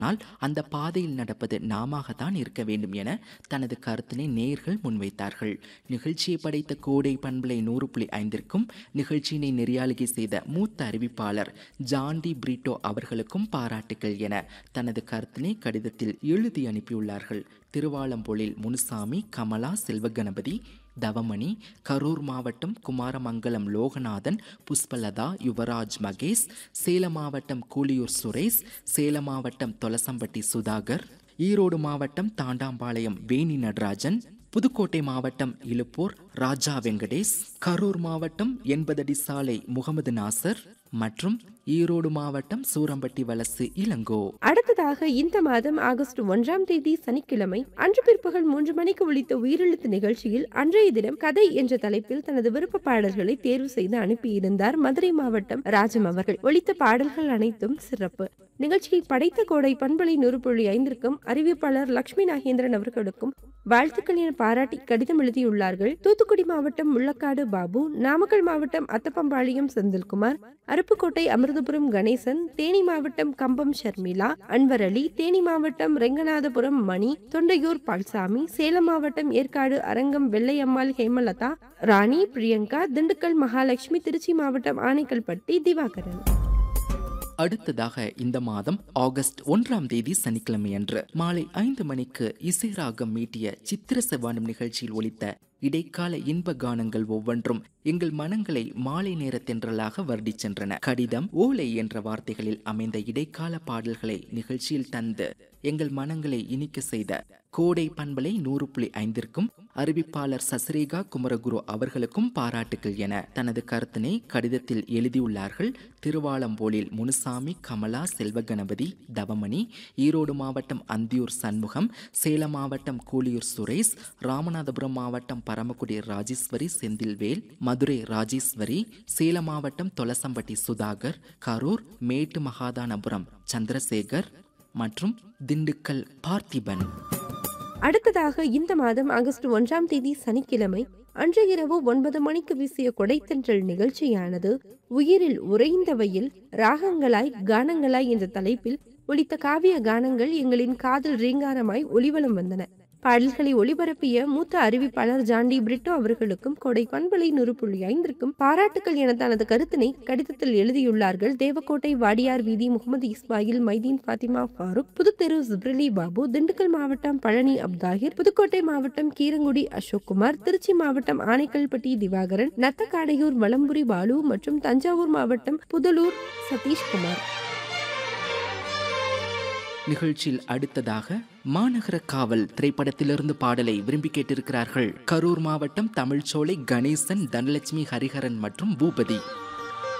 ஆனால் அந்த பாதையில் நடப்பது நாமத்தான் இருக்க வேண்டும் என தனது கருத்தினை நேர்கள் முன்வைத்தார்கள் நிகழ்ச்சியை படைத்த கோடை பண்பலை நூறு புள்ளி ஐந்திற்கும் நிகழ்ச்சியினை நெறியாளுகை செய்த மூத்த அறிவிப்பாளர் ஜான்டி பிரிட்டோ அவர்களுக்கும் பாராட்டுகள் என தனது கருத்தினை கடிதத்தில் எழுதி அனுப்பியுள்ளார்கள் திருவாலம்பொழில் முனுசாமி கமலா செல்வகணபதி தவமணி கரூர் மாவட்டம் குமாரமங்கலம் லோகநாதன் புஷ்பலதா யுவராஜ் மகேஷ் சேலம் மாவட்டம் கூலியூர் சுரேஷ் சேலம் மாவட்டம் தொலசம்பட்டி சுதாகர் ஈரோடு மாவட்டம் தாண்டாம்பாளையம் வேணி நடராஜன் புதுக்கோட்டை மாவட்டம் இலுப்பூர் ராஜா வெங்கடேஷ் கரூர் மாவட்டம் எண்பதடி சாலை முகமது நாசர் மற்றும் ஈரோடு மாவட்டம் சூரம்பட்டி வலசு இளங்கோ அடுத்ததாக இந்த மாதம் ஆகஸ்ட் ஒன்றாம் தேதி சனிக்கிழமை அன்று பிற்பகல் மூன்று மணிக்கு ஒலித்த உயிரெழுத்து நிகழ்ச்சியில் அன்றைய தினம் கதை என்ற தலைப்பில் தனது விருப்ப பாடல்களை தேர்வு செய்து அனுப்பியிருந்தார் மதுரை மாவட்டம் ராஜம் அவர்கள் ஒலித்த பாடல்கள் அனைத்தும் சிறப்பு நிகழ்ச்சியை படைத்த கோடை பண்பலை நூறு புள்ளி ஐந்திற்கும் அறிவிப்பாளர் லட்சுமி நாகேந்திரன் அவர்களுக்கும் வாழ்த்துக்கள் என பாராட்டி கடிதம் எழுதியுள்ளார்கள் தூத்துக்குடி மாவட்டம் முள்ளக்காடு பாபு நாமக்கல் மாவட்டம் அத்தப்பம்பாளையம் செந்தில்குமார் அருப்புக்கோட்டை அமிர்தபுரம் கணேசன் தேனி மாவட்டம் கம்பம் ஷர்மிளா அன்வர் அலி தேனி மாவட்டம் ரெங்கநாதபுரம் மணி தொண்டையூர் பால்சாமி சேலம் மாவட்டம் ஏற்காடு அரங்கம் வெள்ளையம்மாள் ஹேமலதா ராணி பிரியங்கா திண்டுக்கல் மகாலட்சுமி திருச்சி மாவட்டம் ஆனைக்கல்பட்டி திவாகரன் அடுத்ததாக இந்த மாதம் ஆகஸ்ட் ஒன்றாம் தேதி சனிக்கிழமை அன்று மாலை ஐந்து மணிக்கு இசைராகம் மீட்டிய சித்திர செவ்வானம் நிகழ்ச்சியில் ஒலித்த இடைக்கால இன்ப கானங்கள் ஒவ்வொன்றும் எங்கள் மனங்களை மாலை நேர தென்றலாக வருடிச் சென்றன கடிதம் ஓலை என்ற வார்த்தைகளில் அமைந்த இடைக்கால பாடல்களை நிகழ்ச்சியில் தந்து எங்கள் மனங்களை இனிக்க செய்த கோடை பண்பலை நூறு புள்ளி ஐந்திற்கும் அறிவிப்பாளர் சசிரேகா குமரகுரு அவர்களுக்கும் பாராட்டுகள் என தனது கருத்தினை கடிதத்தில் எழுதியுள்ளார்கள் திருவாலம்போலில் முனுசாமி கமலா செல்வகணபதி தவமணி ஈரோடு மாவட்டம் அந்தியூர் சண்முகம் சேலம் மாவட்டம் கூலியூர் சுரேஷ் ராமநாதபுரம் மாவட்டம் பரமக்குடி ராஜேஸ்வரி செந்தில்வேல் மதுரை ராஜேஸ்வரி சேலம் மாவட்டம் தொலசம்பட்டி சுதாகர் கரூர் மேட்டு மகாதானபுரம் சந்திரசேகர் மற்றும் திண்டுக்கல் பார்த்திபன் அடுத்ததாக இந்த மாதம் ஆகஸ்ட் ஒன்றாம் தேதி சனிக்கிழமை அன்று இரவு ஒன்பது மணிக்கு வீசிய கொடைத்தன்றல் நிகழ்ச்சியானது உயிரில் உறைந்தவையில் ராகங்களாய் கானங்களாய் என்ற தலைப்பில் ஒலித்த காவிய கானங்கள் எங்களின் காதல் ரீங்காரமாய் ஒளிவலம் வந்தன பாடல்களை ஒளிபரப்பிய மூத்த அறிவிப்பாளர் ஜாண்டி பிரிட்டோ அவர்களுக்கும் கொடை பண்பலை நூறு புள்ளி ஐந்திற்கும் பாராட்டுக்கள் என தனது கருத்தினை கடிதத்தில் எழுதியுள்ளார்கள் தேவக்கோட்டை வாடியார் வீதி முகமது இஸ்மாயில் மைதீன் ஃபாத்திமா ஃபாரூக் புதுத்தெரு ஜிப்ரலி பாபு திண்டுக்கல் மாவட்டம் பழனி அப்தாகிர் புதுக்கோட்டை மாவட்டம் கீரங்குடி அசோக்குமார் திருச்சி மாவட்டம் ஆனைக்கல்பட்டி திவாகரன் நத்தக்காடையூர் வலம்புரி பாலு மற்றும் தஞ்சாவூர் மாவட்டம் புதலூர் சதீஷ்குமார் நிகழ்ச்சியில் அடுத்ததாக மாநகர காவல் திரைப்படத்திலிருந்து பாடலை விரும்பி கேட்டிருக்கிறார்கள் கரூர் மாவட்டம் தமிழ்ச்சோலை கணேசன் தனலட்சுமி ஹரிஹரன் மற்றும் பூபதி